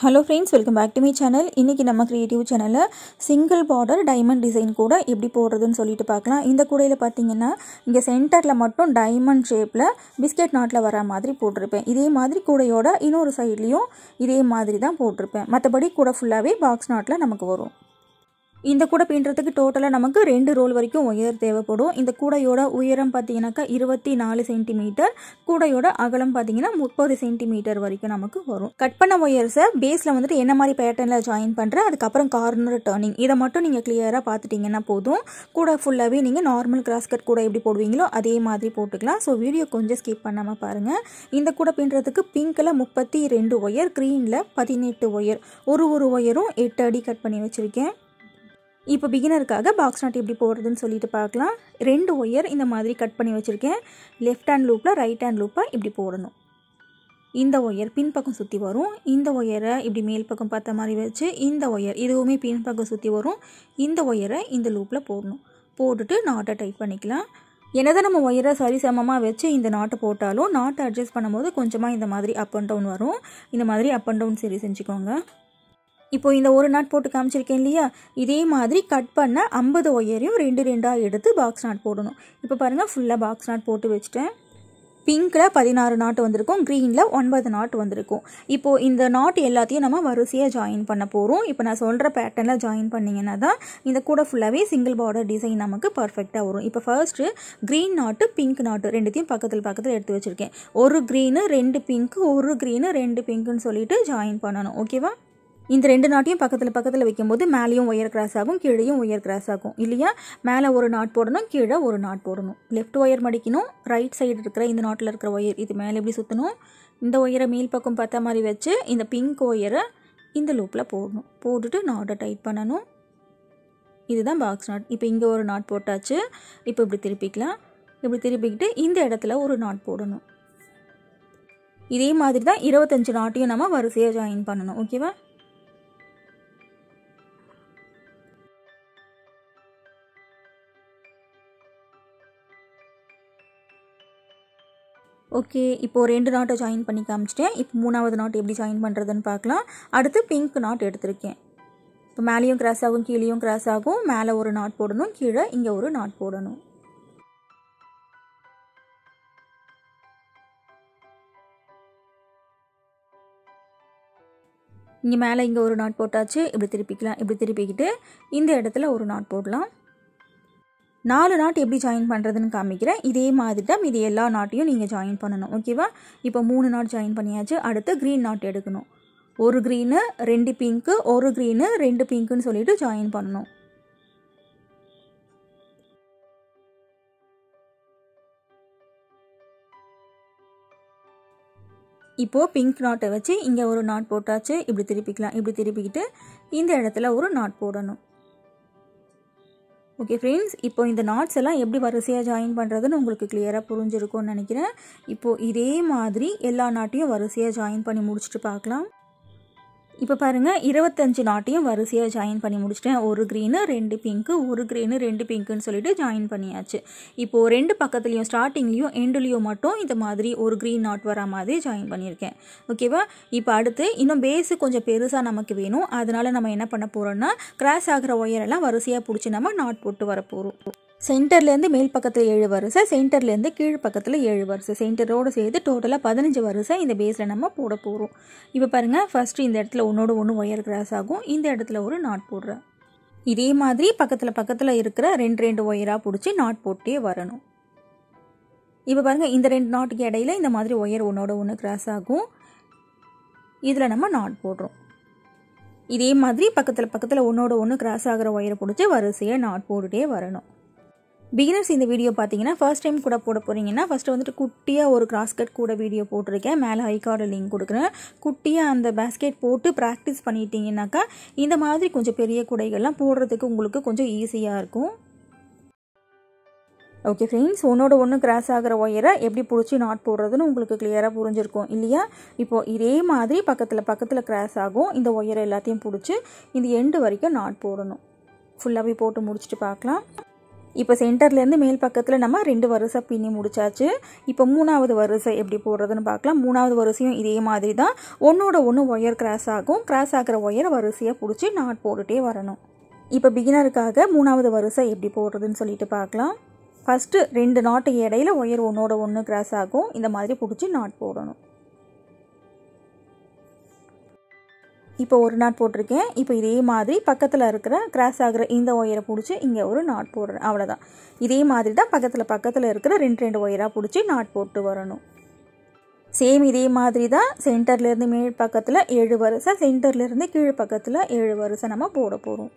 hello friends welcome back to me channel இன்றைக்கி நம்ம creative சேனலில் சிங்கிள் பார்டர் டைமண்ட் டிசைன் கூட எப்படி போடுறதுன்னு சொல்லிட்டு பார்க்கலாம் இந்த கூடையில் பார்த்தீங்கன்னா இங்கே சென்டரில் மட்டும் டைமண்ட் ஷேப்பில் பிஸ்கெட் நாட்டில் வர மாதிரி போட்டிருப்பேன் இதே மாதிரி கூடையோட இன்னொரு சைட்லேயும் இதே மாதிரி தான் போட்டிருப்பேன் மற்றபடி கூடை ஃபுல்லாகவே பாக்ஸ் நாட்டில் நமக்கு வரும் இந்த கூடை பின்னுறதுக்கு டோட்டலாக நமக்கு ரெண்டு ரோல் வரைக்கும் உயர் தேவைப்படும் இந்த கூடையோட உயரம் பார்த்தீங்கன்னாக்கா இருபத்தி நாலு சென்டிமீட்டர் கூடையோட அகலம் பார்த்தீங்கன்னா முப்பது சென்டிமீட்டர் வரைக்கும் நமக்கு வரும் கட் பண்ண ஒயர்ஸை பேஸில் வந்துட்டு என்ன மாதிரி பேட்டர்னில் ஜாயின் பண்ணுறேன் அதுக்கப்புறம் கார்னர் டர்னிங் இதை மட்டும் நீங்கள் கிளியராக பார்த்துட்டிங்கன்னா போதும் கூடை ஃபுல்லாகவே நீங்கள் நார்மல் கிராஸ் கட் கூட எப்படி போடுவீங்களோ அதே மாதிரி போட்டுக்கலாம் ஸோ வீடியோ கொஞ்சம் ஸ்கிப் பண்ணாமல் பாருங்கள் இந்த கூடை பின்னுறதுக்கு பிங்க்கில் முப்பத்தி ரெண்டு ஒயர் க்ரீனில் பதினெட்டு ஒயர் ஒரு ஒரு ஒயரும் எட்டு அடி கட் பண்ணி வச்சுருக்கேன் இப்போ பிகினருக்காக பாக்ஸ் நாட் எப்படி போடுறதுன்னு சொல்லிட்டு பார்க்கலாம் ரெண்டு ஒயர் இந்த மாதிரி கட் பண்ணி வச்சுருக்கேன் லெஃப்ட் ஹேண்ட் லூப்பில் ரைட் ஹேண்ட் லூப்பாக இப்படி போடணும் இந்த ஒயர் பின்பக்கம் சுற்றி வரும் இந்த ஒயரை இப்படி மேல் பக்கம் பார்த்த மாதிரி வச்சு இந்த ஒயர் இதுவுமே பின்பக்கம் சுற்றி வரும் இந்த ஒயரை இந்த லூப்பில் போடணும் போட்டுட்டு நாட்டை டைட் பண்ணிக்கலாம் என்னதான் நம்ம ஒயரை சரி சமமாக வச்சு இந்த நாட்டை போட்டாலும் நாட்டை அட்ஜஸ்ட் பண்ணும்போது கொஞ்சமாக இந்த மாதிரி அப் அண்ட் டவுன் வரும் இந்த மாதிரி அப் அண்ட் டவுன் சரி செஞ்சுக்கோங்க இப்போ இந்த ஒரு நாட் போட்டு காமிச்சிருக்கேன் இல்லையா இதே மாதிரி கட் பண்ண ஐம்பது ஒயரையும் ரெண்டு ரெண்டாக எடுத்து பாக்ஸ் நாட் போடணும் இப்போ பாருங்கள் ஃபுல்லாக பாக்ஸ் நாட் போட்டு வச்சுட்டேன் பிங்க்கில் பதினாறு நாட்டு வந்திருக்கும் க்ரீனில் ஒன்பது நாட் வந்திருக்கும் இப்போது இந்த நாட் எல்லாத்தையும் நம்ம வரிசையாக ஜாயின் பண்ண போகிறோம் இப்போ நான் சொல்கிற பேட்டர்னில் ஜாயின் பண்ணிங்கன்னா தான் இந்த கூட ஃபுல்லாகவே சிங்கிள் பார்டர் டிசைன் நமக்கு பர்ஃபெக்டாக வரும் இப்போ ஃபர்ஸ்ட்டு க்ரீன் நாட்டு பிங்க் நாட்டு ரெண்டுத்தையும் பக்கத்தில் பக்கத்தில் எடுத்து வச்சுருக்கேன் ஒரு க்ரீனு ரெண்டு பிங்க்கு ஒரு க்ரீனு ரெண்டு பிங்க்குன்னு சொல்லிட்டு ஜாயின் பண்ணணும் ஓகேவா இந்த ரெண்டு நாட்டையும் பக்கத்தில் பக்கத்தில் வைக்கும்போது மேலேயும் ஒயர் கிராஸ் ஆகும் கீழேயும் ஒயர் கிராஸ் ஆகும் இல்லையா மேலே ஒரு நாட் போடணும் கீழே ஒரு நாட் போடணும் லெஃப்ட் ஒயர் மடிக்கணும் ரைட் சைடு இருக்கிற இந்த நாட்டில் இருக்கிற ஒயர் இது மேலே எப்படி சுற்றணும் இந்த ஒயரை மேல் பக்கம் பார்த்த மாதிரி வச்சு இந்த பிங்க் ஒயரை இந்த லூப்பில் போடணும் போட்டுட்டு நாட்டை டைட் பண்ணணும் இதுதான் பாக்ஸ் நாட் இப்போ இங்கே ஒரு நாட் போட்டாச்சு இப்போ இப்படி திருப்பிக்கலாம் இப்படி திருப்பிக்கிட்டு இந்த இடத்துல ஒரு நாட் போடணும் இதே மாதிரி தான் இருபத்தஞ்சு நாட்டையும் நம்ம வரிசையாக ஜாயின் பண்ணணும் ஓகேவா ஓகே இப்போது ரெண்டு நாட்டை ஜாயின் பண்ணி காமிச்சிட்டேன் இப்போ மூணாவது நாட் எப்படி ஜாயின் பண்ணுறதுன்னு பார்க்கலாம் அடுத்து பிங்க் நாட் எடுத்திருக்கேன் இப்போ மேலேயும் கிராஸ் ஆகும் கீழேயும் கிராஸ் ஆகும் மேலே ஒரு நாட் போடணும் கீழே இங்கே ஒரு நாட் போடணும் இங்கே மேலே இங்கே ஒரு நாட் போட்டாச்சு இப்படி திருப்பிக்கலாம் இப்படி திருப்பிக்கிட்டு இந்த இடத்துல ஒரு நாட் போடலாம் நாலு நாட் எப்படி ஜாயின் பண்ணுறதுன்னு காமிக்கிறேன் இதே மாதிரி தான் இது எல்லா நாட்டையும் நீங்கள் ஜாயின் பண்ணணும் ஓகேவா இப்போ மூணு நாட் ஜாயின் பண்ணியாச்சு அடுத்து க்ரீன் நாட் எடுக்கணும் ஒரு க்ரீனு ரெண்டு பிங்க்கு ஒரு க்ரீனு ரெண்டு பிங்க்குன்னு சொல்லிட்டு ஜாயின் பண்ணணும் இப்போது பிங்க் நாட்டை வச்சு இங்கே ஒரு நாட் போட்டாச்சு இப்படி திருப்பிக்கலாம் இப்படி திருப்பிக்கிட்டு இந்த இடத்துல ஒரு நாட் போடணும் ஓகே ஃப்ரெண்ட்ஸ் இப்போ இந்த நாட்ஸ் எல்லாம் எப்படி வரிசையாக ஜாயின் பண்ணுறதுன்னு உங்களுக்கு கிளியராக புரிஞ்சிருக்கும்னு நினைக்கிறேன் இப்போது இதே மாதிரி எல்லா நாட்டையும் வரிசையாக ஜாயின் பண்ணி முடிச்சுட்டு பார்க்கலாம் இப்போ பாருங்கள் இருபத்தஞ்சு நாட்டையும் வரிசையாக ஜாயின் பண்ணி முடிச்சிட்டேன் ஒரு க்ரீனு ரெண்டு பிங்க்கு ஒரு க்ரீனு ரெண்டு பிங்க்குன்னு சொல்லிட்டு ஜாயின் பண்ணியாச்சு இப்போது ரெண்டு பக்கத்துலேயும் ஸ்டார்டிங்லேயும் எண்டுலேயும் மட்டும் இந்த மாதிரி ஒரு க்ரீன் நாட் வர மாதிரி ஜாயின் பண்ணியிருக்கேன் ஓகேவா இப்போ அடுத்து இன்னும் பேஸு கொஞ்சம் பெருசாக நமக்கு வேணும் அதனால் நம்ம என்ன பண்ண போகிறோம்னா கிராஸ் ஆகிற ஒயரெல்லாம் வரிசையாக பிடிச்சி நம்ம நாட் போட்டு வர போகிறோம் சென்டர்லேருந்து மேல் பக்கத்தில் ஏழு வரிசை சென்டர்லேருந்து கீழ் பக்கத்தில் ஏழு வரிசை சென்டரோடு சேர்த்து டோட்டலாக பதினஞ்சு வரிசை இந்த பேஸில் நம்ம போட போகிறோம் இப்போ பாருங்கள் ஃபஸ்ட்டு இந்த இடத்துல ஒன்றோட ஒன்று ஒயர் கிராஸ் ஆகும் இந்த இடத்துல ஒரு நாட் போடுறேன் இதே மாதிரி பக்கத்தில் பக்கத்தில் இருக்கிற ரெண்டு ரெண்டு ஒயராக பிடிச்சி நாட் போட்டே வரணும் இப்போ பாருங்கள் இந்த ரெண்டு நாட்டுக்கு இடையில இந்த மாதிரி ஒயர் ஒன்றோட ஒன்று கிராஸ் ஆகும் இதில் நம்ம நாட் போடுறோம் இதே மாதிரி பக்கத்தில் பக்கத்தில் ஒன்றோட ஒன்று கிராஸ் ஆகிற ஒயரை பிடிச்சி வரிசையாக நாட் போட்டுகிட்டே வரணும் பிகினர்ஸ் இந்த வீடியோ பார்த்தீங்கன்னா ஃபர்ஸ்ட் டைம் கூட போட போகிறீங்கன்னா ஃபஸ்ட்டு வந்துட்டு குட்டியாக ஒரு கிராஸ் கட் கூட வீடியோ போட்டிருக்கேன் மேலே ஐ கார்டு லிங்க் கொடுக்குறேன் குட்டியாக அந்த பேஸ்கெட் போட்டு ப்ராக்டிஸ் பண்ணிட்டீங்கன்னாக்கா இந்த மாதிரி கொஞ்சம் பெரிய குடைகள்லாம் போடுறதுக்கு உங்களுக்கு கொஞ்சம் ஈஸியாக இருக்கும் ஓகே ஃப்ரெண்ட்ஸ் ஒன்றோட ஒன்று கிராஸ் ஆகிற ஒயரை எப்படி பிடிச்சி நாட் போடுறதுன்னு உங்களுக்கு கிளியராக புரிஞ்சிருக்கும் இல்லையா இப்போது இதே மாதிரி பக்கத்தில் பக்கத்தில் கிராஸ் ஆகும் இந்த ஒயரை எல்லாத்தையும் பிடிச்சி இந்த எண்டு வரைக்கும் நாட் போடணும் ஃபுல்லாகவே போட்டு முடிச்சுட்டு பார்க்கலாம் இப்போ சென்டர்லேருந்து மேல் பக்கத்தில் நம்ம ரெண்டு வரிசை பின்னி முடிச்சாச்சு இப்போ மூணாவது வரிசை எப்படி போடுறதுன்னு பார்க்கலாம் மூணாவது வரிசையும் இதே மாதிரி தான் ஒன்றோட ஒன்று ஒயர் கிராஸ் ஆகும் கிராஸ் ஆகிற ஒயரை வரிசையாக பிடிச்சி நாட் போட்டுகிட்டே வரணும் இப்போ பிகினருக்காக மூணாவது வரிசை எப்படி போடுறதுன்னு சொல்லிட்டு பார்க்கலாம் ஃபஸ்ட்டு ரெண்டு நாட்டு இடையில ஒயர் ஒன்றோட ஒன்று கிராஸ் ஆகும் இந்த மாதிரி பிடிச்சி நாட் போடணும் இப்போ ஒரு நாட் போட்டிருக்கேன் இப்போ இதே மாதிரி பக்கத்தில் இருக்கிற கிராஸ் ஆகிற இந்த ஒயரை பிடிச்சி இங்கே ஒரு நாட் போடுறேன் அவ்வளோதான் இதே மாதிரி தான் பக்கத்தில் பக்கத்தில் இருக்கிற ரெண்டு ரெண்டு ஒயராக பிடிச்சி நாட் போட்டு வரணும் சேம் இதே மாதிரி தான் சென்டர்லேருந்து மேல் பக்கத்தில் ஏழு வரிசை சென்டர்லேருந்து கீழ் பக்கத்தில் ஏழு வரிசை நம்ம போட போகிறோம்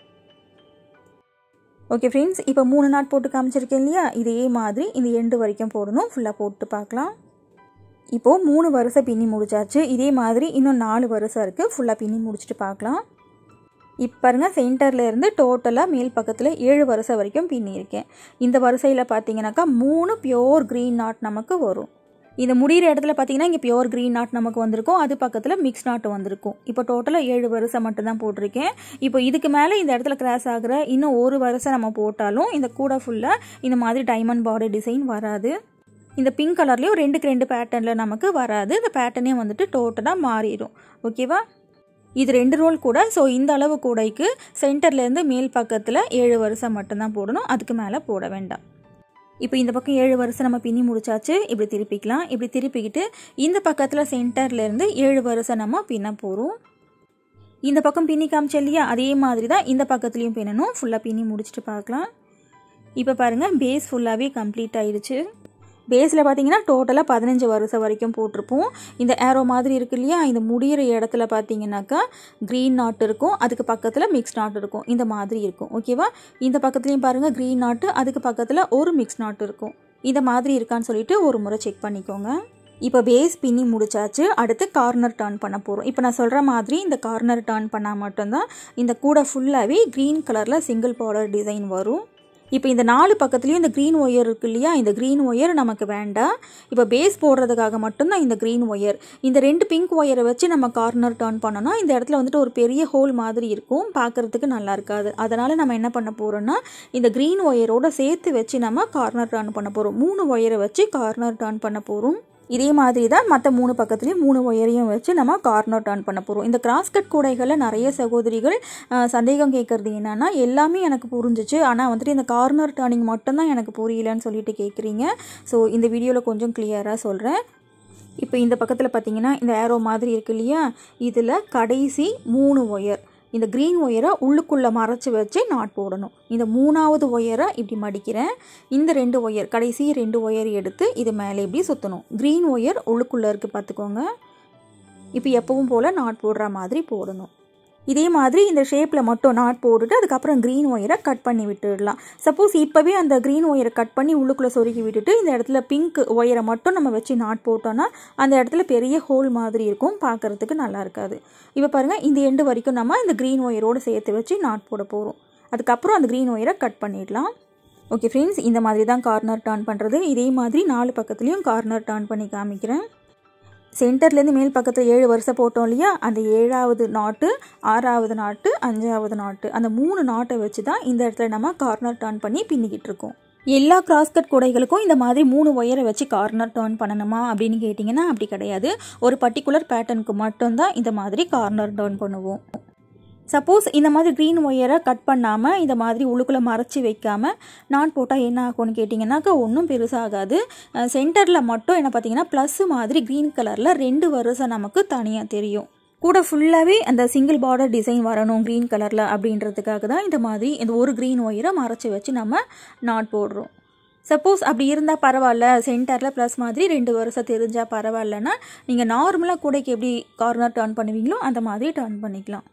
ஓகே ஃப்ரெண்ட்ஸ் இப்போ மூணு நாட் போட்டு காமிச்சிருக்கேன் இல்லையா இதே மாதிரி இந்த எண்டு வரைக்கும் போடணும் ஃபுல்லாக போட்டு பார்க்கலாம் இப்போது மூணு வருஷம் பின்னி முடிச்சாச்சு இதே மாதிரி இன்னும் நாலு வருஷம் இருக்குது ஃபுல்லாக பின்னி முடிச்சுட்டு பார்க்கலாம் இப்போ பாருங்கள் சென்டர்லேருந்து டோட்டலாக மேல் பக்கத்தில் ஏழு வருஷம் வரைக்கும் பின்னியிருக்கேன் இந்த வரிசையில் பார்த்தீங்கன்னாக்கா மூணு பியோர் க்ரீன் நாட் நமக்கு வரும் இந்த முடிகிற இடத்துல பார்த்தீங்கன்னா இங்கே பியோர் க்ரீன் நாட் நமக்கு வந்திருக்கும் அது பக்கத்தில் மிக்ஸ் நாட் வந்திருக்கும் இப்போ டோட்டலாக ஏழு வருஷம் மட்டும்தான் போட்டிருக்கேன் இப்போ இதுக்கு மேலே இந்த இடத்துல கிராஸ் ஆகிற இன்னும் ஒரு வருஷம் நம்ம போட்டாலும் இந்த கூட ஃபுல்லாக இந்த மாதிரி டைமண்ட் பாடி டிசைன் வராது இந்த பிங்க் கலர்லேயும் ரெண்டுக்கு ரெண்டு பேட்டர்னில் நமக்கு வராது இந்த பேட்டர்னே வந்துட்டு டோட்டலாக மாறிடும் ஓகேவா இது ரெண்டு ரோல் கூட ஸோ இந்த அளவு கூடைக்கு சென்டர்லேருந்து மேல் பக்கத்தில் ஏழு வருஷம் மட்டும்தான் போடணும் அதுக்கு மேலே போட வேண்டாம் இப்போ இந்த பக்கம் ஏழு வருஷம் நம்ம பின்னி முடிச்சாச்சு இப்படி திருப்பிக்கலாம் இப்படி திருப்பிக்கிட்டு இந்த பக்கத்தில் சென்டர்லேருந்து ஏழு வருஷம் நம்ம பின்ன போகிறோம் இந்த பக்கம் பின்னி காமிச்சா இல்லையா அதே மாதிரி தான் இந்த பக்கத்துலேயும் பின்னணும் ஃபுல்லாக பின்னி முடிச்சுட்டு பார்க்கலாம் இப்போ பாருங்கள் பேஸ் ஃபுல்லாகவே கம்ப்ளீட் ஆயிடுச்சு பேஸில் பார்த்தீங்கன்னா டோட்டலாக பதினஞ்சு வருஷம் வரைக்கும் போட்டிருப்போம் இந்த ஏரோ மாதிரி இருக்கு இல்லையா இந்த முடிகிற இடத்துல பார்த்தீங்கன்னாக்கா க்ரீன் நாட் இருக்கும் அதுக்கு பக்கத்தில் மிக்ஸ் நாட் இருக்கும் இந்த மாதிரி இருக்கும் ஓகேவா இந்த பக்கத்துலேயும் பாருங்கள் க்ரீன் நாட்டு அதுக்கு பக்கத்தில் ஒரு மிக்ஸ் நாட் இருக்கும் இந்த மாதிரி இருக்கான்னு சொல்லிட்டு ஒரு முறை செக் பண்ணிக்கோங்க இப்போ பேஸ் பின்னி முடிச்சாச்சு அடுத்து கார்னர் டர்ன் பண்ண போகிறோம் இப்போ நான் சொல்கிற மாதிரி இந்த கார்னர் டர்ன் பண்ணால் மட்டும்தான் இந்த கூடை ஃபுல்லாகவே க்ரீன் கலரில் சிங்கிள் பார்டர் டிசைன் வரும் இப்போ இந்த நாலு பக்கத்துலேயும் இந்த க்ரீன் ஒயர் இருக்கு இல்லையா இந்த க்ரீன் ஒயர் நமக்கு வேண்டாம் இப்போ பேஸ் போடுறதுக்காக மட்டும்தான் இந்த க்ரீன் ஒயர் இந்த ரெண்டு பிங்க் ஒயரை வச்சு நம்ம கார்னர் டர்ன் பண்ணோம்னா இந்த இடத்துல வந்துட்டு ஒரு பெரிய ஹோல் மாதிரி இருக்கும் பார்க்குறதுக்கு நல்லா இருக்காது அதனால் நம்ம என்ன பண்ண போகிறோம்னா இந்த க்ரீன் ஒயரோட சேர்த்து வச்சு நம்ம கார்னர் டர்ன் பண்ண போகிறோம் மூணு ஒயரை வச்சு கார்னர் டர்ன் பண்ண போகிறோம் இதே மாதிரி தான் மற்ற மூணு பக்கத்துலேயும் மூணு ஒயரையும் வச்சு நம்ம கார்னர் டர்ன் பண்ண போகிறோம் இந்த கிராஸ்கட் கூடைகளில் நிறைய சகோதரிகள் அஹ், சந்தேகம் கேட்குறது என்னன்னா எல்லாமே எனக்கு புரிஞ்சிச்சு ஆனால் வந்துட்டு இந்த கார்னர் டர்னிங் மட்டும்தான் எனக்கு புரியலன்னு சொல்லிட்டு கேட்குறீங்க ஸோ இந்த வீடியோவில் கொஞ்சம் கிளியராக சொல்கிறேன் இப்போ இந்த பக்கத்தில் பார்த்தீங்கன்னா இந்த ஏரோ மாதிரி இருக்கு இல்லையா இதில் கடைசி மூணு ஒயர் இந்த க்ரீன் ஒயரை உள்ளுக்குள்ளே மறைச்சி வச்சு நாட் போடணும் இந்த மூணாவது ஒயரை இப்படி மடிக்கிறேன் இந்த ரெண்டு ஒயர் கடைசி ரெண்டு ஒயர் எடுத்து இது மேலே இப்படி சுற்றணும் க்ரீன் ஒயர் உள்ளுக்குள்ளே இருக்குது பார்த்துக்கோங்க இப்போ எப்பவும் போல் நாட் போடுற மாதிரி போடணும் இதே மாதிரி இந்த ஷேப்பில் மட்டும் நாட் போட்டுட்டு அதுக்கப்புறம் க்ரீன் ஒயரை கட் பண்ணி விட்டுடலாம் சப்போஸ் இப்போவே அந்த க்ரீன் ஒயரை கட் பண்ணி உள்ளுக்குள்ளே சொருகி விட்டுட்டு இந்த இடத்துல பிங்க் ஒயரை மட்டும் நம்ம வச்சு நாட் போட்டோன்னா அந்த இடத்துல பெரிய ஹோல் மாதிரி இருக்கும் பார்க்குறதுக்கு நல்லா இருக்காது இப்போ பாருங்கள் இந்த எண்டு வரைக்கும் நம்ம இந்த க்ரீன் ஒயரோடு சேர்த்து வச்சு நாட் போட போகிறோம் அதுக்கப்புறம் அந்த க்ரீன் ஒயரை கட் பண்ணிடலாம் ஓகே ஃப்ரெண்ட்ஸ் இந்த மாதிரி தான் கார்னர் டர்ன் பண்ணுறது இதே மாதிரி நாலு பக்கத்துலேயும் கார்னர் டர்ன் பண்ணி காமிக்கிறேன் சென்டர்லேருந்து மேல் பக்கத்தில் ஏழு வருஷம் போட்டோம் இல்லையா அந்த ஏழாவது நாட்டு ஆறாவது நாட்டு அஞ்சாவது நாட்டு அந்த மூணு நாட்டை வச்சு தான் இந்த இடத்துல நம்ம கார்னர் டர்ன் பண்ணி பின்னிக்கிட்டு இருக்கோம் எல்லா கிராஸ்கட் கூடைகளுக்கும் இந்த மாதிரி மூணு ஒயரை வச்சு கார்னர் டர்ன் பண்ணணுமா அப்படின்னு கேட்டிங்கன்னா அப்படி கிடையாது ஒரு பர்டிகுலர் பேட்டர்னுக்கு மட்டும்தான் இந்த மாதிரி கார்னர் டர்ன் பண்ணுவோம் சப்போஸ் இந்த மாதிரி க்ரீன் ஒயரை கட் பண்ணாமல் இந்த மாதிரி உள்ளுக்குள்ளே மறைச்சி வைக்காமல் நான் போட்டால் என்ன ஆகும்னு கேட்டிங்கன்னாக்கா ஒன்றும் பெருசாகாது சென்டரில் மட்டும் என்ன பார்த்தீங்கன்னா ப்ளஸ் மாதிரி க்ரீன் கலரில் ரெண்டு வருஷம் நமக்கு தனியாக தெரியும் கூட ஃபுல்லாகவே அந்த சிங்கிள் பார்டர் டிசைன் வரணும் க்ரீன் கலரில் அப்படின்றதுக்காக தான் இந்த மாதிரி இந்த ஒரு க்ரீன் ஒயரை மறைச்சி வச்சு நம்ம நாட் போடுறோம் சப்போஸ் அப்படி இருந்தால் பரவாயில்ல சென்டரில் ப்ளஸ் மாதிரி ரெண்டு வருஷம் தெரிஞ்சால் பரவாயில்லன்னா நீங்கள் நார்மலாக கூடைக்கு எப்படி கார்னர் டர்ன் பண்ணுவீங்களோ அந்த மாதிரி டர்ன் பண்ணிக்கலாம்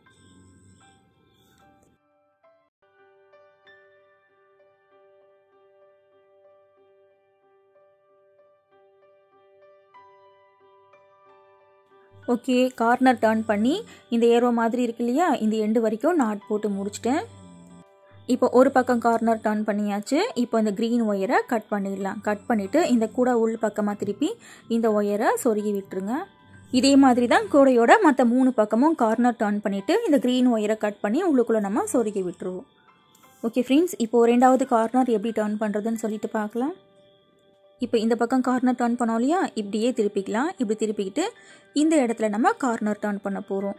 ஓகே கார்னர் டர்ன் பண்ணி இந்த ஏரோ மாதிரி இருக்கு இல்லையா இந்த எண்டு வரைக்கும் நாட் போட்டு முடிச்சிட்டேன் இப்போ ஒரு பக்கம் கார்னர் டர்ன் பண்ணியாச்சு இப்போ இந்த க்ரீன் ஒயரை கட் பண்ணிடலாம் கட் பண்ணிவிட்டு இந்த கூட உள் பக்கமாக திருப்பி இந்த ஒயரை சொருகி விட்டுருங்க இதே மாதிரி தான் கூடையோட மற்ற மூணு பக்கமும் கார்னர் டர்ன் பண்ணிவிட்டு இந்த க்ரீன் ஒயரை கட் பண்ணி உள்ளுக்குள்ளே நம்ம சொருகி விட்டுருவோம் ஓகே ஃப்ரெண்ட்ஸ் இப்போது ரெண்டாவது கார்னர் எப்படி டர்ன் பண்ணுறதுன்னு சொல்லிட்டு பார்க்கலாம் இப்போ இந்த பக்கம் கார்னர் டர்ன் பண்ணோம் இல்லையா இப்படியே திருப்பிக்கலாம் இப்படி திருப்பிக்கிட்டு இந்த இடத்துல நம்ம கார்னர் டர்ன் பண்ண போகிறோம்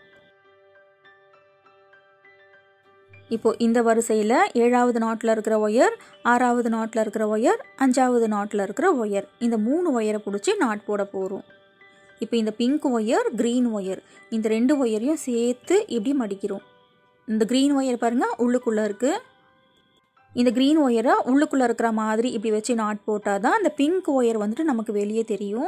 இப்போது இந்த வரிசையில் ஏழாவது நாட்டில் இருக்கிற ஒயர் ஆறாவது நாட்டில் இருக்கிற ஒயர் அஞ்சாவது நாட்டில் இருக்கிற ஒயர் இந்த மூணு ஒயரை பிடிச்சி நாட் போட போகிறோம் இப்போ இந்த பிங்க் ஒயர் க்ரீன் ஒயர் இந்த ரெண்டு ஒயரையும் சேர்த்து இப்படி மடிக்கிறோம் இந்த க்ரீன் ஒயர் பாருங்கள் உள்ளுக்குள்ளே இருக்குது இந்த க்ரீன் ஒயரை உள்ளுக்குள்ளே இருக்கிற மாதிரி இப்படி வச்சு நாட் போட்டால் தான் அந்த பிங்க் ஒயர் வந்துட்டு நமக்கு வெளியே தெரியும்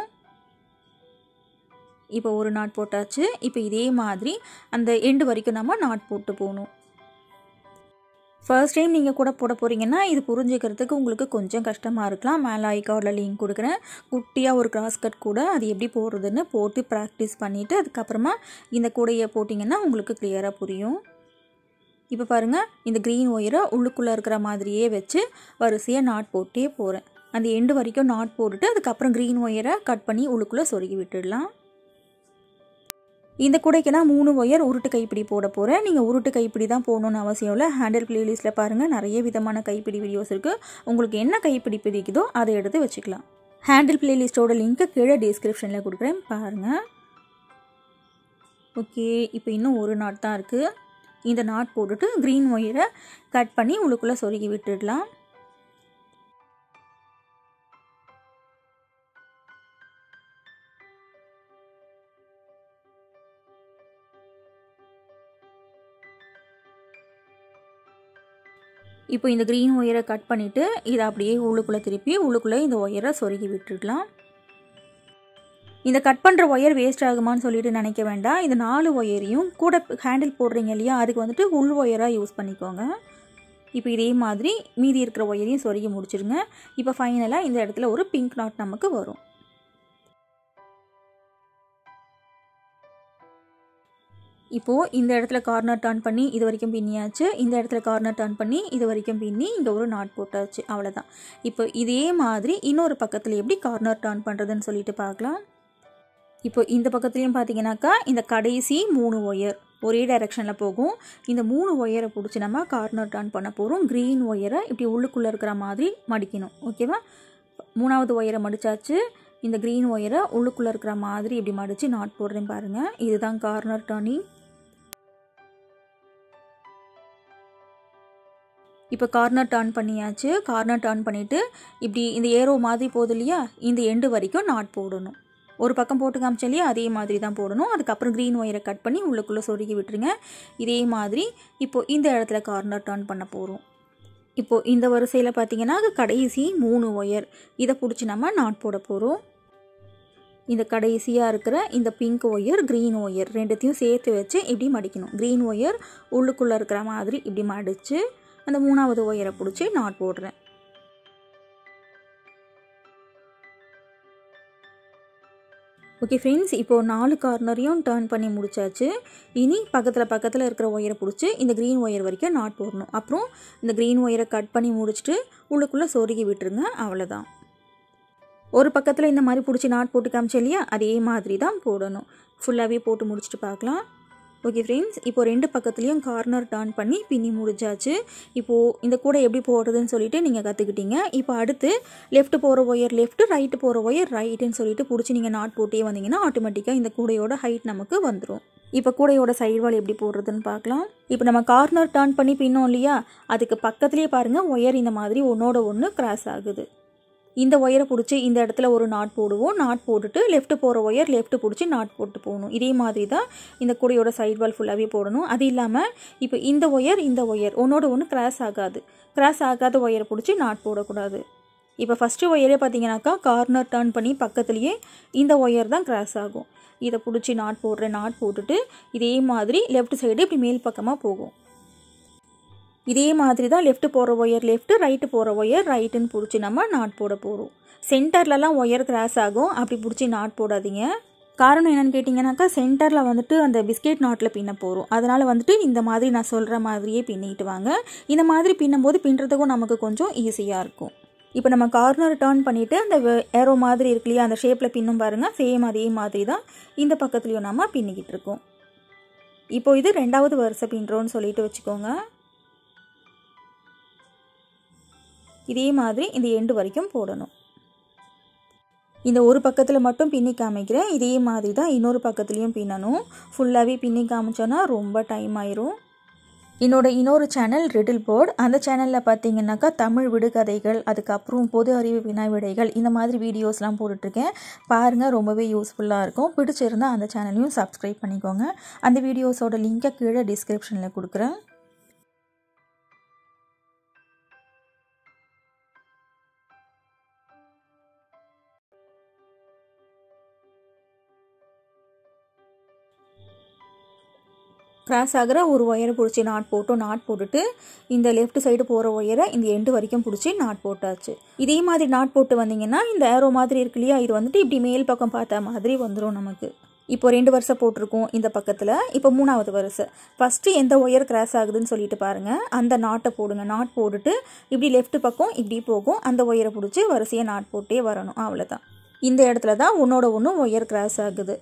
இப்போ ஒரு நாட் போட்டாச்சு இப்போ இதே மாதிரி அந்த எண்டு வரைக்கும் நம்ம நாட் போட்டு போகணும் ஃபர்ஸ்ட் டைம் நீங்கள் கூட போட போகிறீங்கன்னா இது புரிஞ்சுக்கிறதுக்கு உங்களுக்கு கொஞ்சம் கஷ்டமாக இருக்கலாம் மேலே ஐகார்டில் லிங்க் கொடுக்குறேன் குட்டியாக ஒரு கிராஸ் கட் கூட அது எப்படி போடுறதுன்னு போட்டு ப்ராக்டிஸ் பண்ணிவிட்டு அதுக்கப்புறமா இந்த கூடையை போட்டிங்கன்னா உங்களுக்கு கிளியராக புரியும் இப்போ பாருங்கள் இந்த க்ரீன் ஒயரை உள்ளுக்குள்ளே இருக்கிற மாதிரியே வச்சு வரிசையாக நாட் போட்டே போகிறேன் அந்த எண்டு வரைக்கும் நாட் போட்டுட்டு அதுக்கப்புறம் க்ரீன் ஒயரை கட் பண்ணி உள்ளுக்குள்ளே சொருகி விட்டுடலாம் இந்த கூடைக்கு நான் மூணு ஒயர் உருட்டு கைப்பிடி போட போகிறேன் நீங்கள் உருட்டு கைப்பிடி தான் போகணுன்னு அவசியம் இல்லை ஹேண்டில் பிளேலிஸ்ட்டில் பாருங்கள் நிறைய விதமான கைப்பிடி வீடியோஸ் இருக்குது உங்களுக்கு என்ன கைப்பிடி பிடிக்குதோ அதை எடுத்து வச்சுக்கலாம் ஹேண்டில் பிளேலிஸ்ட்டோட லிங்க்கு கீழே டிஸ்கிரிப்ஷனில் கொடுக்குறேன் பாருங்கள் ஓகே இப்போ இன்னும் ஒரு நாட் தான் இருக்குது இந்த நாட் போட்டுட்டு க்ரீன் ஒயரை கட் பண்ணி உள்ளுக்குள்ளே சொருகி விட்டுடலாம் இப்போ இந்த க்ரீன் ஒயரை கட் பண்ணிவிட்டு இதை அப்படியே உள்ளுக்குள்ளே திருப்பி உள்ளுக்குள்ளே இந்த ஒயரை சொருகி விட்டுடலாம் இந்த கட் பண்ணுற ஒயர் வேஸ்ட் ஆகுமான்னு சொல்லிட்டு நினைக்க வேண்டாம் இந்த நாலு ஒயரையும் கூட ஹேண்டில் போடுறீங்க இல்லையா அதுக்கு வந்துட்டு உள் ஒயராக யூஸ் பண்ணிக்கோங்க இப்போ இதே மாதிரி மீதி இருக்கிற ஒயரையும் சொருகி முடிச்சிருங்க இப்போ ஃபைனலாக இந்த இடத்துல ஒரு பிங்க் நாட் நமக்கு வரும் இப்போது இந்த இடத்துல கார்னர் டர்ன் பண்ணி இது வரைக்கும் பின்னியாச்சு இந்த இடத்துல கார்னர் டர்ன் பண்ணி இது வரைக்கும் பின்னி இங்கே ஒரு நாட் போட்டாச்சு அவ்வளோதான் இப்போ இதே மாதிரி இன்னொரு பக்கத்தில் எப்படி கார்னர் டர்ன் பண்ணுறதுன்னு சொல்லிட்டு பார்க்கலாம் இப்போ இந்த பக்கத்துலேயும் பார்த்தீங்கன்னாக்கா இந்த கடைசி மூணு ஒயர் ஒரே டைரெக்ஷனில் போகும் இந்த மூணு ஒயரை பிடிச்சி நம்ம கார்னர் டர்ன் பண்ண போகிறோம் க்ரீன் ஒயரை இப்படி உள்ளுக்குள்ளே இருக்கிற மாதிரி மடிக்கணும் ஓகேவா மூணாவது ஒயரை மடித்தாச்சு இந்த க்ரீன் ஒயரை உள்ளுக்குள்ளே இருக்கிற மாதிரி இப்படி மடித்து நாட் போடுறேன் பாருங்கள் இதுதான் கார்னர் டர்னிங் இப்போ கார்னர் டர்ன் பண்ணியாச்சு கார்னர் டர்ன் பண்ணிவிட்டு இப்படி இந்த ஏரோ மாதிரி போகுது இல்லையா இந்த எண்டு வரைக்கும் நாட் போடணும் ஒரு பக்கம் போட்டு காமிச்சோம் இல்லையா அதே மாதிரி தான் போடணும் அதுக்கப்புறம் க்ரீன் ஒயரை கட் பண்ணி உள்ளுக்குள்ளே சொருகி விட்டுருங்க இதே மாதிரி இப்போது இந்த இடத்துல கார்னர் டர்ன் பண்ண போகிறோம் இப்போது இந்த வரிசையில் பார்த்தீங்கன்னா கடைசி மூணு ஒயர் இதை பிடிச்சி நம்ம நாட் போட போகிறோம் இந்த கடைசியாக இருக்கிற இந்த பிங்க் ஒயர் க்ரீன் ஒயர் ரெண்டுத்தையும் சேர்த்து வச்சு இப்படி மடிக்கணும் க்ரீன் ஒயர் உள்ளுக்குள்ளே இருக்கிற மாதிரி இப்படி மடித்து அந்த மூணாவது ஒயரை பிடிச்சி நாட் போடுறேன் ஓகே ஃப்ரெண்ட்ஸ் இப்போது நாலு கார்னரையும் டேர்ன் பண்ணி முடிச்சாச்சு இனி பக்கத்தில் பக்கத்தில் இருக்கிற ஒயரை பிடிச்சி இந்த க்ரீன் ஒயர் வரைக்கும் நாட் போடணும் அப்புறம் இந்த க்ரீன் ஒயரை கட் பண்ணி முடிச்சுட்டு உள்ளுக்குள்ளே சொருகி விட்டுருங்க அவ்வளோதான் ஒரு பக்கத்தில் இந்த மாதிரி பிடிச்சி நாட் போட்டு காமிச்சேன் இல்லையா அதே மாதிரி தான் போடணும் ஃபுல்லாகவே போட்டு முடிச்சுட்டு பார்க்கலாம் ஓகே ஃப்ரெண்ட்ஸ் இப்போ ரெண்டு பக்கத்துலேயும் கார்னர் டர்ன் பண்ணி பின்னி முடிஞ்சாச்சு இப்போது இந்த கூடை எப்படி போடுறதுன்னு சொல்லிட்டு நீங்கள் கற்றுக்கிட்டீங்க இப்போ அடுத்து லெஃப்ட் போகிற ஒயர் லெஃப்ட் ரைட்டு போகிற ஒயர் ரைட்டுன்னு சொல்லிட்டு பிடிச்சி நீங்கள் நாட் போட்டே வந்தீங்கன்னா ஆட்டோமேட்டிக்காக இந்த கூடையோட ஹைட் நமக்கு வந்துடும் இப்போ கூடையோட சைடு வால் எப்படி போடுறதுன்னு பார்க்கலாம் இப்போ நம்ம கார்னர் டர்ன் பண்ணி பின்னோம் இல்லையா அதுக்கு பக்கத்துலேயே பாருங்கள் ஒயர் இந்த மாதிரி ஒன்றோட ஒன்று கிராஸ் ஆகுது இந்த ஒயரை பிடிச்சி இந்த இடத்துல ஒரு நாட் போடுவோம் நாட் போட்டுட்டு லெஃப்ட் போகிற ஒயர் லெஃப்ட் பிடிச்சி நாட் போட்டு போகணும் இதே மாதிரி தான் இந்த கூடையோட சைட் வால் ஃபுல்லாகவே போடணும் அது இல்லாமல் இப்போ இந்த ஒயர் இந்த ஒயர் ஒன்றோட ஒன்று கிராஸ் ஆகாது கிராஸ் ஆகாத ஒயரை பிடிச்சி நாட் போடக்கூடாது இப்போ ஃபஸ்ட்டு ஒயரே பார்த்தீங்கன்னாக்கா கார்னர் டர்ன் பண்ணி பக்கத்துலேயே இந்த ஒயர் தான் கிராஸ் ஆகும் இதை பிடிச்சி நாட் போடுறேன் நாட் போட்டுட்டு இதே மாதிரி லெஃப்ட் சைடு இப்படி மேல் பக்கமாக போகும் இதே மாதிரி தான் லெஃப்ட் போகிற ஒயர் லெஃப்ட் ரைட்டு போகிற ஒயர் ரைட்டுன்னு பிடிச்சி நம்ம நாட் போட போகிறோம் சென்டர்லலாம் ஒயர் கிராஸ் ஆகும் அப்படி பிடிச்சி நாட் போடாதீங்க காரணம் என்னென்னு கேட்டிங்கனாக்கா சென்டரில் வந்துட்டு அந்த பிஸ்கெட் நாட்டில் பின்ன போகிறோம் அதனால் வந்துட்டு இந்த மாதிரி நான் சொல்கிற மாதிரியே பின்னிட்டு வாங்க இந்த மாதிரி பின்னும்போது பின்னுறதுக்கும் நமக்கு கொஞ்சம் ஈஸியாக இருக்கும் இப்போ நம்ம கார்னர் டர்ன் பண்ணிவிட்டு அந்த ஏரோ மாதிரி இருக்கு இல்லையா அந்த ஷேப்பில் பின்னும் பாருங்கள் சேம் அதே மாதிரி தான் இந்த பக்கத்துலேயும் நம்ம பின்னிக்கிட்டு இருக்கோம் இப்போ இது ரெண்டாவது வருஷம் பின்னுறோன்னு சொல்லிட்டு வச்சுக்கோங்க இதே மாதிரி இந்த எண்டு வரைக்கும் போடணும் இந்த ஒரு பக்கத்தில் மட்டும் பின்னி காமிக்கிறேன் இதே மாதிரி தான் இன்னொரு பக்கத்துலேயும் பின்னணும் ஃபுல்லாகவே பின்னி காமிச்சோன்னா ரொம்ப டைம் ஆயிரும் என்னோட இன்னொரு சேனல் ரிடில் போர்ட் அந்த சேனலில் பார்த்தீங்கன்னாக்கா தமிழ் விடுகதைகள் அதுக்கப்புறம் பொது அறிவு வினா விடைகள் இந்த மாதிரி வீடியோஸ்லாம் போட்டுட்ருக்கேன் பாருங்கள் ரொம்பவே யூஸ்ஃபுல்லாக இருக்கும் பிடிச்சிருந்தா அந்த சேனலையும் சப்ஸ்கிரைப் பண்ணிக்கோங்க அந்த வீடியோஸோட லிங்கை கீழே டிஸ்கிரிப்ஷனில் கொடுக்குறேன் கிராஸ் ஆகிற ஒரு ஒயரை பிடிச்சி நாட் போட்டோம் நாட் போட்டுட்டு இந்த லெஃப்ட் சைடு போகிற ஒயரை இந்த எண்டு வரைக்கும் பிடிச்சி நாட் போட்டாச்சு இதே மாதிரி நாட் போட்டு வந்தீங்கன்னா இந்த ஏரோ மாதிரி இருக்கு இல்லையா இது வந்துட்டு இப்படி மேல் பக்கம் பார்த்த மாதிரி வந்துடும் நமக்கு இப்போ ரெண்டு வருஷம் போட்டிருக்கோம் இந்த பக்கத்தில் இப்போ மூணாவது வருஷம் ஃபஸ்ட்டு எந்த ஒயர் கிராஸ் ஆகுதுன்னு சொல்லிட்டு பாருங்கள் அந்த நாட்டை போடுங்க நாட் போட்டுட்டு இப்படி லெஃப்ட் பக்கம் இப்படி போகும் அந்த ஒயரை பிடிச்சி வரிசையாக நாட் போட்டே வரணும் அவ்வளோதான் இந்த இடத்துல தான் ஒன்றோட ஒன்று ஒயர் கிராஸ் ஆகுது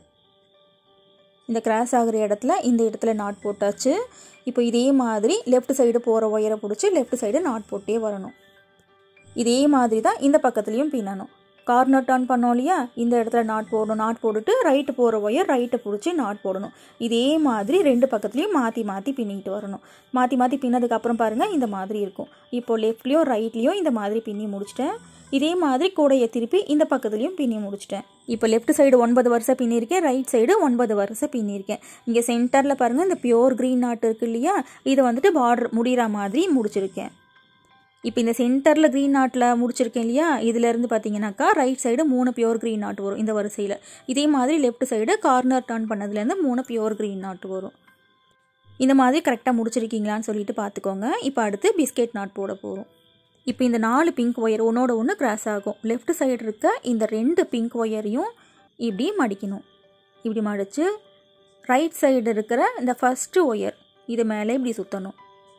இந்த கிராஸ் ஆகிற இடத்துல இந்த இடத்துல நாட் போட்டாச்சு இப்போ இதே மாதிரி லெஃப்ட் சைடு போகிற ஒயரை பிடிச்சி லெஃப்ட் சைடு நாட் போட்டே வரணும் இதே மாதிரி தான் இந்த பக்கத்துலேயும் பின்னணும் கார்னர் டர்ன் பண்ணோம் இல்லையா இந்த இடத்துல நாட் போடணும் நாட் போட்டுட்டு ரைட்டு போகிற ஒயர் ரைட்டை பிடிச்சி நாட் போடணும் இதே மாதிரி ரெண்டு பக்கத்துலேயும் மாற்றி மாற்றி பின்னிட்டு வரணும் மாற்றி மாற்றி பின்னதுக்கப்புறம் பாருங்கள் இந்த மாதிரி இருக்கும் இப்போ லெஃப்ட்லேயும் ரைட்லேயும் இந்த மாதிரி பின்னி முடிச்சிட்டேன் இதே மாதிரி கூடையை திருப்பி இந்த பக்கத்துலேயும் பின்னி முடிச்சிட்டேன் இப்போ லெஃப்ட் சைடு ஒன்பது வருஷம் பின்னிருக்கேன் ரைட் சைடு ஒன்பது வருஷம் பின்னிருக்கேன் இங்கே சென்டரில் பாருங்கள் இந்த பியோர் க்ரீன் நாட் இருக்கு இல்லையா இதை வந்துட்டு பார்டர் முடிகிற மாதிரி முடிச்சிருக்கேன் இப்போ இந்த சென்டரில் க்ரீன் நாட்டில் முடிச்சிருக்கேன் இல்லையா இதுலேருந்து பார்த்தீங்கன்னாக்கா ரைட் சைடு மூணு பியோர் க்ரீன் நாட் வரும் இந்த வரிசையில் இதே மாதிரி லெஃப்ட் சைடு கார்னர் டர்ன் பண்ணதுலேருந்து மூணு பியோர் க்ரீன் நாட் வரும் இந்த மாதிரி கரெக்டாக முடிச்சிருக்கீங்களான்னு சொல்லிட்டு பார்த்துக்கோங்க இப்போ அடுத்து பிஸ்கெட் நாட் போட போகிறோம் இப்போ இந்த நாலு பிங்க் ஒயர் ஒன்றோட ஒன்று கிராஸ் ஆகும் லெஃப்ட் சைடு இருக்க இந்த ரெண்டு பிங்க் ஒயரையும் இப்படி மடிக்கணும் இப்படி மடித்து ரைட் சைடு இருக்கிற இந்த ஃபஸ்ட்டு ஒயர் இது மேலே இப்படி சுற்றணும்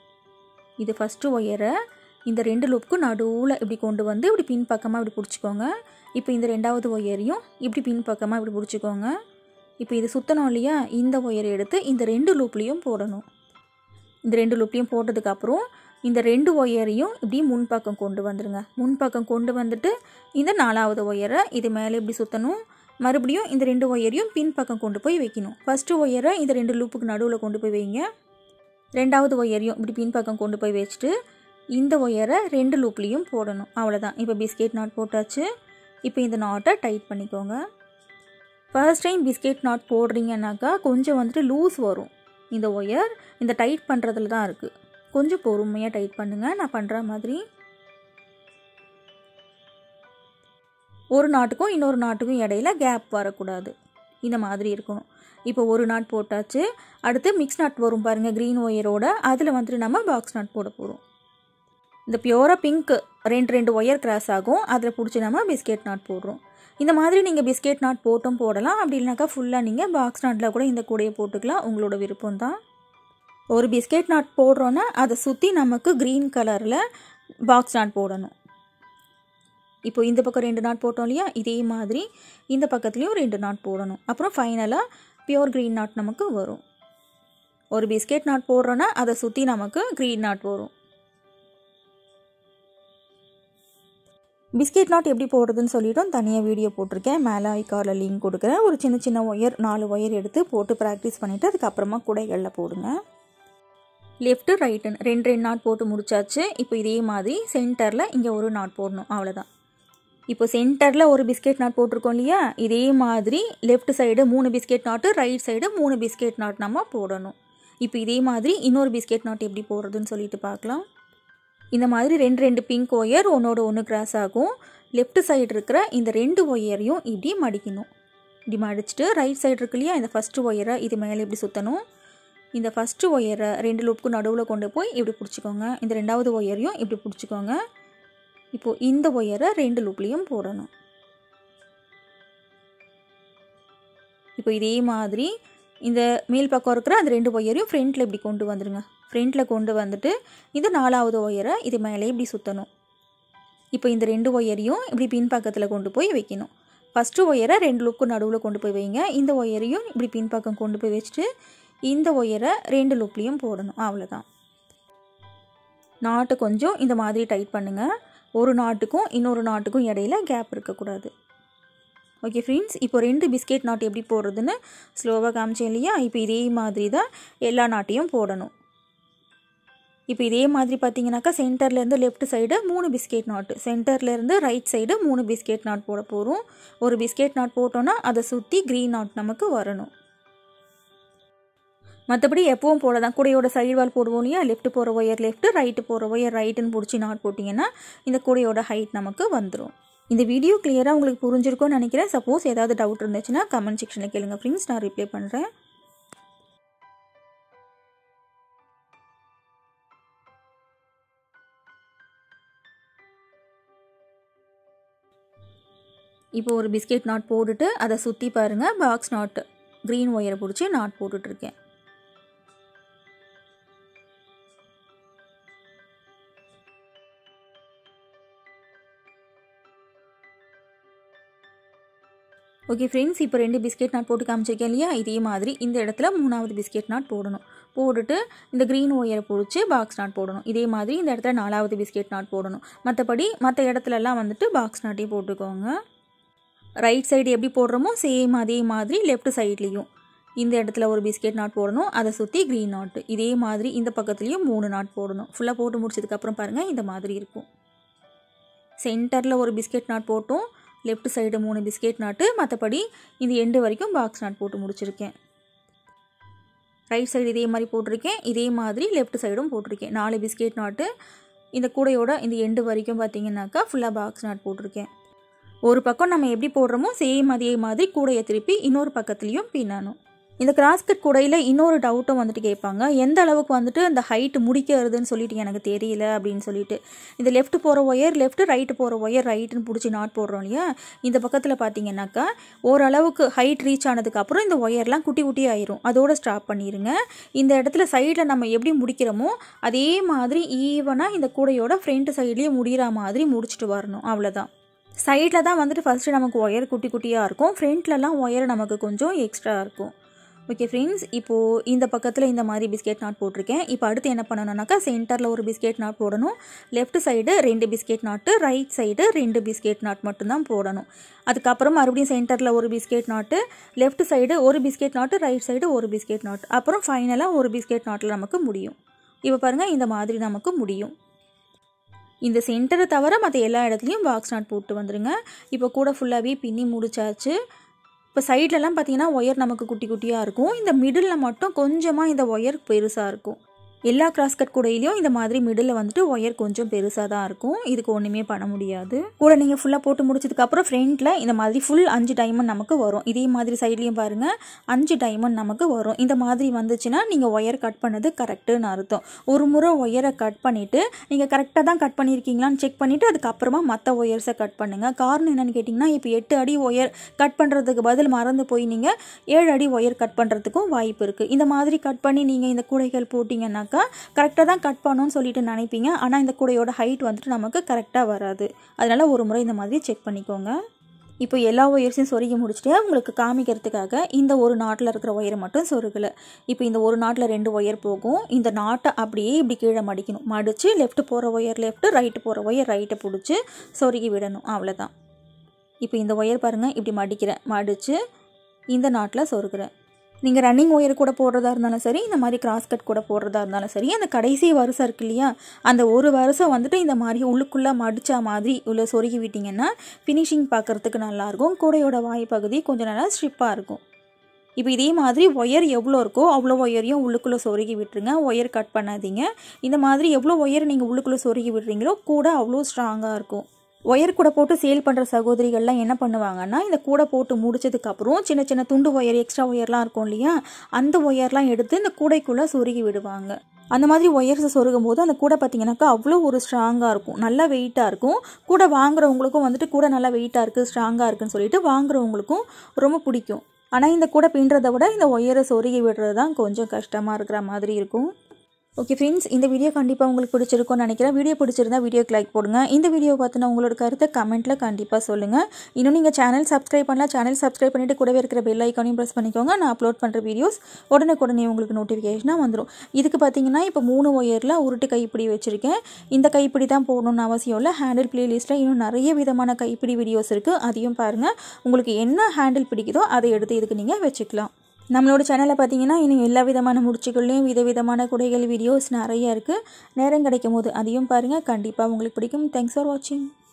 இது ஃபஸ்ட்டு ஒயரை இந்த ரெண்டு லூப்புக்கும் நடுவில் இப்படி கொண்டு வந்து இப்படி பின் பக்கமாக இப்படி பிடிச்சிக்கோங்க இப்போ இந்த ரெண்டாவது ஒயரையும் இப்படி பின் பக்கமாக இப்படி பிடிச்சிக்கோங்க இப்போ இது சுற்றணும் இல்லையா இந்த ஒயரை எடுத்து இந்த ரெண்டு லூப்லேயும் போடணும் இந்த ரெண்டு லூப்லேயும் போட்டதுக்கப்புறம் இந்த ரெண்டு ஒயரையும் இப்படி முன்பக்கம் கொண்டு வந்துடுங்க முன்பக்கம் கொண்டு வந்துட்டு இந்த நாலாவது ஒயரை இது மேலே இப்படி சுற்றணும் மறுபடியும் இந்த ரெண்டு ஒயரையும் பின்பக்கம் கொண்டு போய் வைக்கணும் ஃபஸ்ட்டு ஒயரை இந்த ரெண்டு லூப்புக்கு நடுவில் கொண்டு போய் வைங்க ரெண்டாவது ஒயரையும் இப்படி பின்பக்கம் கொண்டு போய் வச்சுட்டு இந்த ஒயரை ரெண்டு லூப்லேயும் போடணும் அவ்வளோதான் இப்போ பிஸ்கெட் நாட் போட்டாச்சு இப்போ இந்த நாட்டை டைட் பண்ணிக்கோங்க ஃபர்ஸ்ட் டைம் பிஸ்கெட் நாட் போடுறீங்கன்னாக்கா கொஞ்சம் வந்துட்டு லூஸ் வரும் இந்த ஒயர் இந்த டைட் பண்ணுறதுல தான் இருக்குது கொஞ்சம் பொறுமையாக டைட் பண்ணுங்கள் நான் பண்ணுற மாதிரி ஒரு நாட்டுக்கும் இன்னொரு நாட்டுக்கும் இடையில கேப் வரக்கூடாது இந்த மாதிரி இருக்கணும் இப்போ ஒரு நாட் போட்டாச்சு அடுத்து மிக்ஸ் நாட் வரும் பாருங்கள் க்ரீன் ஒயரோட அதில் வந்துட்டு நம்ம பாக்ஸ் நாட் போட போகிறோம் இந்த பியூராக பிங்க் ரெண்டு ரெண்டு ஒயர் கிராஸ் ஆகும் அதில் பிடிச்சி நம்ம பிஸ்கெட் நாட் போடுறோம் இந்த மாதிரி நீங்கள் பிஸ்கெட் நாட் போட்டும் போடலாம் அப்படி இல்லைனாக்கா ஃபுல்லாக நீங்கள் பாக்ஸ் நாட்டில் கூட இந்த கூடையை போட்டுக்கலாம் உங்களோட விருப்பம் தான் ஒரு பிஸ்கெட் நாட் போடுறோன்னா அதை சுற்றி நமக்கு க்ரீன் கலரில் பாக்ஸ் நாட் போடணும் இப்போ இந்த பக்கம் ரெண்டு நாட் போட்டோம் இல்லையா இதே மாதிரி இந்த பக்கத்துலேயும் ரெண்டு நாட் போடணும் அப்புறம் ஃபைனலாக பியோர் க்ரீன் நாட் நமக்கு வரும் ஒரு பிஸ்கெட் நாட் போடுறோன்னா அதை சுற்றி நமக்கு க்ரீன் நாட் வரும் பிஸ்கெட் நாட் எப்படி போடுறதுன்னு சொல்லிட்டும் தனியாக வீடியோ போட்டிருக்கேன் மேலே ஐக்காரில் லிங்க் கொடுக்குறேன் ஒரு சின்ன சின்ன ஒயர் நாலு ஒயர் எடுத்து போட்டு ப்ராக்டிஸ் பண்ணிவிட்டு அதுக்கப்புறமா குடைகளில் போடுங்க லெஃப்ட்டு ரைட்டுன்னு ரெண்டு ரெண்டு நாட் போட்டு முடிச்சாச்சு இப்போ இதே மாதிரி சென்டரில் இங்கே ஒரு நாட் போடணும் அவ்வளோதான் இப்போ சென்டரில் ஒரு பிஸ்கெட் நாட் போட்டிருக்கோம் இல்லையா இதே மாதிரி லெஃப்ட் சைடு மூணு பிஸ்கெட் நாட்டு ரைட் சைடு மூணு பிஸ்கெட் நாட் நம்ம போடணும் இப்போ இதே மாதிரி இன்னொரு பிஸ்கெட் நாட் எப்படி போடுறதுன்னு சொல்லிட்டு பார்க்கலாம் இந்த மாதிரி ரெண்டு ரெண்டு பிங்க் ஒயர் ஒன்றோட ஒன்று கிராஸ் ஆகும் லெஃப்ட் சைடு இருக்கிற இந்த ரெண்டு ஒயரையும் இப்படி மடிக்கணும் இப்படி மடிச்சுட்டு ரைட் சைடு இருக்கு இல்லையா இந்த ஃபஸ்ட்டு ஒயரை இது மேலே இப்படி சுற்றணும் இந்த ஃபஸ்ட்டு ஒயரை ரெண்டு லூப்புக்கு நடுவில் கொண்டு போய் இப்படி பிடிச்சிக்கோங்க இந்த ரெண்டாவது ஒயரையும் இப்படி பிடிச்சிக்கோங்க இப்போது இந்த ஒயரை ரெண்டு லூப்லேயும் போடணும் இப்போ இதே மாதிரி இந்த மேல் பக்கம் இருக்கிற அந்த ரெண்டு ஒயரையும் ஃப்ரண்ட்டில் இப்படி கொண்டு வந்துடுங்க ஃப்ரண்ட்டில் கொண்டு வந்துட்டு இந்த நாலாவது ஒயரை இது மேலே இப்படி சுற்றணும் இப்போ இந்த ரெண்டு ஒயரையும் இப்படி பின் பக்கத்தில் கொண்டு போய் வைக்கணும் ஃபஸ்ட்டு ஒயரை ரெண்டு லூப்புக்கு நடுவில் கொண்டு போய் வைங்க இந்த ஒயரையும் இப்படி பின் பக்கம் கொண்டு போய் வச்சுட்டு இந்த ஒயரை ரெண்டு லூப்லேயும் போடணும் அவ்வளோதான் நாட்டு கொஞ்சம் இந்த மாதிரி டைட் பண்ணுங்கள் ஒரு நாட்டுக்கும் இன்னொரு நாட்டுக்கும் இடையில கேப் இருக்கக்கூடாது ஓகே ஃப்ரெண்ட்ஸ் இப்போ ரெண்டு பிஸ்கெட் நாட் எப்படி போடுறதுன்னு ஸ்லோவாக காமிச்சேன் இல்லையா இப்போ இதே மாதிரி தான் எல்லா நாட்டையும் போடணும் இப்போ இதே மாதிரி பார்த்தீங்கன்னாக்கா சென்டர்லேருந்து லெஃப்ட் சைடு மூணு பிஸ்கெட் நாட்டு சென்டர்லேருந்து ரைட் சைடு மூணு பிஸ்கெட் நாட் போட போகிறோம் ஒரு பிஸ்கெட் நாட் போட்டோன்னா அதை சுற்றி க்ரீன் நாட் நமக்கு வரணும் மற்றபடி எப்பவும் போல தான் கூடையோட சைடு வால் போடுவோம் இல்லையா லெஃப்ட் போகிற ஒயர் லெஃப்ட் ரைட்டு போகிற ஒயர் ரைட்டுன்னு பிடிச்சி நாட் போட்டிங்கன்னா இந்த கூடையோட ஹைட் நமக்கு வந்துடும் இந்த வீடியோ கிளியராக உங்களுக்கு புரிஞ்சிருக்கும்னு நினைக்கிறேன் சப்போஸ் ஏதாவது டவுட் இருந்துச்சுன்னா கமெண்ட் செக்ஷனில் கேளுங்க ஃப்ரெண்ட்ஸ் நான் ரிப்ளை பண்ணுறேன் இப்போ ஒரு பிஸ்கெட் நாட் போட்டுட்டு அதை சுற்றி பாருங்கள் பாக்ஸ் நாட் க்ரீன் ஒயரை பிடிச்சி நாட் போட்டுட்ருக்கேன் ஓகே ஃப்ரெண்ட்ஸ் இப்போ ரெண்டு பிஸ்கெட் நாட் போட்டு காமிச்சிருக்கேன் இல்லையா இதே மாதிரி இந்த இடத்துல மூணாவது பிஸ்கெட் நாட் போடணும் போட்டுட்டு இந்த க்ரீன் ஒயரை பிடிச்சி பாக்ஸ் நாட் போடணும் இதே மாதிரி இந்த இடத்துல நாலாவது பிஸ்கெட் நாட் போடணும் மற்றபடி மற்ற இடத்துலலாம் வந்துட்டு பாக்ஸ் நாட்டே போட்டுக்கோங்க ரைட் சைடு எப்படி போடுறோமோ சேம் அதே மாதிரி லெஃப்ட் சைட்லேயும் இந்த இடத்துல ஒரு பிஸ்கெட் நாட் போடணும் அதை சுற்றி க்ரீன் நாட்டு இதே மாதிரி இந்த பக்கத்துலேயும் மூணு நாட் போடணும் ஃபுல்லாக போட்டு முடிச்சதுக்கப்புறம் பாருங்கள் இந்த மாதிரி இருக்கும் சென்டரில் ஒரு பிஸ்கெட் நாட் போட்டோம் லெஃப்ட் சைடு மூணு பிஸ்கெட் நாட்டு மற்றபடி இந்த எண்டு வரைக்கும் பாக்ஸ் நாட் போட்டு முடிச்சிருக்கேன் ரைட் சைடு இதே மாதிரி போட்டிருக்கேன் இதே மாதிரி லெஃப்ட் சைடும் போட்டிருக்கேன் நாலு பிஸ்கெட் நாட்டு இந்த கூடையோட இந்த எண்டு வரைக்கும் பார்த்தீங்கன்னாக்கா ஃபுல்லாக பாக்ஸ் நாட் போட்டிருக்கேன் ஒரு பக்கம் நம்ம எப்படி போடுறோமோ சேம் அதே மாதிரி கூடையை திருப்பி இன்னொரு பக்கத்துலேயும் பின்னணும் இந்த கிராஸ்கட் கூடையில் இன்னொரு டவுட்டும் வந்துட்டு கேட்பாங்க எந்த அளவுக்கு வந்துட்டு அந்த ஹைட் முடிக்கிறதுன்னு சொல்லிட்டு எனக்கு தெரியல அப்படின்னு சொல்லிட்டு இந்த லெஃப்ட் போகிற ஒயர் லெஃப்ட் ரைட்டு போகிற ஒயர் ரைட்டுன்னு பிடிச்சி நாட் போடுறோம் இல்லையா இந்த பக்கத்தில் பார்த்தீங்கன்னாக்கா ஓரளவுக்கு ஹைட் ரீச் ஆனதுக்கப்புறம் இந்த ஒயர்லாம் குட்டி குட்டி ஆயிரும் அதோட ஸ்டாப் பண்ணிடுங்க இந்த இடத்துல சைடில் நம்ம எப்படி முடிக்கிறோமோ அதே மாதிரி ஈவனாக இந்த கூடையோட ஃப்ரண்ட் சைட்லேயும் முடிகிற மாதிரி முடிச்சுட்டு வரணும் அவ்வளோதான் சைடில் தான் வந்துட்டு ஃபஸ்ட்டு நமக்கு ஒயர் குட்டி குட்டியாக இருக்கும் ஃப்ரண்ட்லலாம் ஒயர் நமக்கு கொஞ்சம் எக்ஸ்ட்ரா இருக்கும் ஓகே ஃப்ரெண்ட்ஸ் இப்போது இந்த பக்கத்தில் இந்த மாதிரி பிஸ்கெட் நாட் போட்டிருக்கேன் இப்போ அடுத்து என்ன பண்ணணும்னாக்கா சென்டரில் ஒரு பிஸ்கெட் நாட் போடணும் லெஃப்ட் சைடு ரெண்டு பிஸ்கெட் நாட்டு ரைட் சைடு ரெண்டு பிஸ்கெட் நாட் மட்டும்தான் போடணும் அதுக்கப்புறம் மறுபடியும் சென்டரில் ஒரு பிஸ்கெட் நாட்டு லெஃப்ட் சைடு ஒரு பிஸ்கெட் நாட்டு ரைட் சைடு ஒரு பிஸ்கெட் நாட் அப்புறம் ஃபைனலாக ஒரு பிஸ்கெட் நாட்டில் நமக்கு முடியும் இப்போ பாருங்கள் இந்த மாதிரி நமக்கு முடியும் இந்த சென்டரை தவிர மற்ற எல்லா இடத்துலையும் பாக்ஸ் நாட் போட்டு வந்துடுங்க இப்போ கூட ஃபுல்லாகவே பின்னி முடிச்சாச்சு இப்போ சைட்லலாம் பார்த்தீங்கன்னா ஒயர் நமக்கு குட்டி குட்டியாக இருக்கும் இந்த மிடில் மட்டும் கொஞ்சமாக இந்த ஒயர் பெருசாக இருக்கும் எல்லா கிராஸ் கட் கூடையிலையும் இந்த மாதிரி மிடில் வந்துட்டு ஒயர் கொஞ்சம் பெருசாக தான் இருக்கும் இதுக்கு ஒன்றுமே பண்ண முடியாது கூட நீங்கள் ஃபுல்லாக போட்டு முடிச்சதுக்கப்புறம் ஃப்ரண்ட்டில் இந்த மாதிரி ஃபுல் அஞ்சு டைமண்ட் நமக்கு வரும் இதே மாதிரி சைட்லேயும் பாருங்கள் அஞ்சு டைமண்ட் நமக்கு வரும் இந்த மாதிரி வந்துச்சுன்னா நீங்கள் ஒயர் கட் பண்ணது கரெக்டுன்னு அர்த்தம் ஒரு முறை ஒயரை கட் பண்ணிவிட்டு நீங்கள் கரெக்டாக தான் கட் பண்ணியிருக்கீங்களான்னு செக் பண்ணிவிட்டு அதுக்கப்புறமா மற்ற ஒயர்ஸை கட் பண்ணுங்கள் காரணம் என்னென்னு கேட்டிங்கன்னா இப்போ எட்டு அடி ஒயர் கட் பண்ணுறதுக்கு பதில் மறந்து போய் நீங்கள் ஏழு அடி ஒயர் கட் பண்ணுறதுக்கும் வாய்ப்பு இருக்குது இந்த மாதிரி கட் பண்ணி நீங்கள் இந்த கூடைகள் போட்டிங்கன்னாக்கா கரெக்டாக தான் கட் பண்ணணும்னு சொல்லிட்டு நினைப்பீங்க ஆனால் இந்த கூடையோட ஹைட் வந்துட்டு நமக்கு கரெக்டாக வராது அதனால் ஒரு முறை இந்த மாதிரி செக் பண்ணிக்கோங்க இப்போ எல்லா ஒயர்ஸையும் சொருகி முடிச்சுட்டு உங்களுக்கு காமிக்கிறதுக்காக இந்த ஒரு நாட்டில் இருக்கிற ஒயரை மட்டும் சொருகலை இப்போ இந்த ஒரு நாட்டில் ரெண்டு ஒயர் போகும் இந்த நாட்டை அப்படியே இப்படி கீழே மடிக்கணும் மடித்து லெஃப்ட் போகிற ஒயர் லெஃப்ட் ரைட்டு போகிற ஒயர் ரைட்டை பிடிச்சி சொருகி விடணும் அவ்வளோதான் இப்போ இந்த ஒயர் பாருங்கள் இப்படி மடிக்கிறேன் மடித்து இந்த நாட்டில் சொருகிறேன் நீங்கள் ரன்னிங் ஒயர் கூட போடுறதா இருந்தாலும் சரி இந்த மாதிரி கிராஸ் கட் கூட போடுறதா இருந்தாலும் சரி அந்த கடைசி வருஷம் இருக்கு இல்லையா அந்த ஒரு வருஷம் வந்துட்டு இந்த மாதிரி உள்ளுக்குள்ளே மடிச்சா மாதிரி உள்ள சொருகி விட்டிங்கன்னா ஃபினிஷிங் பார்க்குறதுக்கு நல்லாயிருக்கும் கூடையோட வாய் பகுதி கொஞ்சம் நல்லா ஸ்ட்ரிப்பாக இருக்கும் இப்போ இதே மாதிரி ஒயர் எவ்வளோ இருக்கோ அவ்வளோ ஒயரையும் உள்ளுக்குள்ளே சொருகி விட்டுருங்க ஒயர் கட் பண்ணாதீங்க இந்த மாதிரி எவ்வளோ ஒயர் நீங்கள் உள்ளுக்குள்ளே சொருகி விடுறீங்களோ கூட அவ்வளோ ஸ்ட்ராங்காக இருக்கும் ஒயர் கூட போட்டு சேல் பண்ணுற சகோதரிகள்லாம் என்ன பண்ணுவாங்கன்னா இந்த கூடை போட்டு முடிச்சதுக்கப்புறம் சின்ன சின்ன துண்டு ஒயர் எக்ஸ்ட்ரா ஒயர்லாம் இருக்கும் இல்லையா அந்த ஒயர்லாம் எடுத்து இந்த கூடைக்குள்ளே சொருகி விடுவாங்க அந்த மாதிரி ஒயர்ஸை சொருகும் போது அந்த கூடை பார்த்தீங்கன்னாக்கா அவ்வளோ ஒரு ஸ்ட்ராங்காக இருக்கும் நல்லா வெயிட்டாக இருக்கும் கூட வாங்குறவங்களுக்கும் வந்துட்டு கூட நல்லா வெயிட்டாக இருக்குது ஸ்ட்ராங்காக இருக்குன்னு சொல்லிட்டு வாங்குறவங்களுக்கும் ரொம்ப பிடிக்கும் ஆனால் இந்த கூடை பின்றதை விட இந்த ஒயரை சொருகி விடுறது தான் கொஞ்சம் கஷ்டமாக இருக்கிற மாதிரி இருக்கும் ஓகே ஃப்ரெண்ட்ஸ் இந்த வீடியோ கண்டிப்பாக உங்களுக்கு பிடிச்சிருக்கும்னு நினைக்கிறேன் வீடியோ பிடிச்சிருந்தா வீடியோக்கு லைக் போடுங்க இந்த வீடியோ பார்த்துனா உங்களோட கருத்தை கமெண்ட்டில் கண்டிப்பாக சொல்லுங்கள் இன்னும் நீங்கள் சேனல் சப்ஸ்கிரைப் பண்ணலாம் சேனல் சப்ஸ்கிரைப் பண்ணிவிட்டு கூடவே இருக்கிற பெல் ஐக்கானையும் ப்ரெஸ் பண்ணிக்கோங்க நான் அப்லோட் பண்ணுற வீடியோஸ் உடனுக்குடனே உங்களுக்கு நோட்டிஃபிகேஷனாக வந்துடும் இதுக்கு பார்த்தீங்கன்னா இப்போ மூணு ஒயரில் உருட்டு கைப்பிடி வச்சுருக்கேன் இந்த கைப்பிடி தான் போடணும்னு அவசியம் இல்லை ஹேண்டில் பிளேலிஸ்ட்டில் இன்னும் நிறைய விதமான கைப்பிடி வீடியோஸ் இருக்குது அதையும் பாருங்கள் உங்களுக்கு என்ன ஹேண்டில் பிடிக்குதோ அதை எடுத்து இதுக்கு நீங்கள் வச்சுக்கலாம் நம்மளோட சேனலில் பார்த்தீங்கன்னா இன்னும் எல்லா விதமான முடிச்சுகள்லையும் விதவிதமான குடைகள் வீடியோஸ் நிறைய இருக்குது நேரம் கிடைக்கும் போது அதையும் பாருங்கள் கண்டிப்பாக உங்களுக்கு பிடிக்கும் தேங்க்ஸ் ஃபார் வாட்சிங்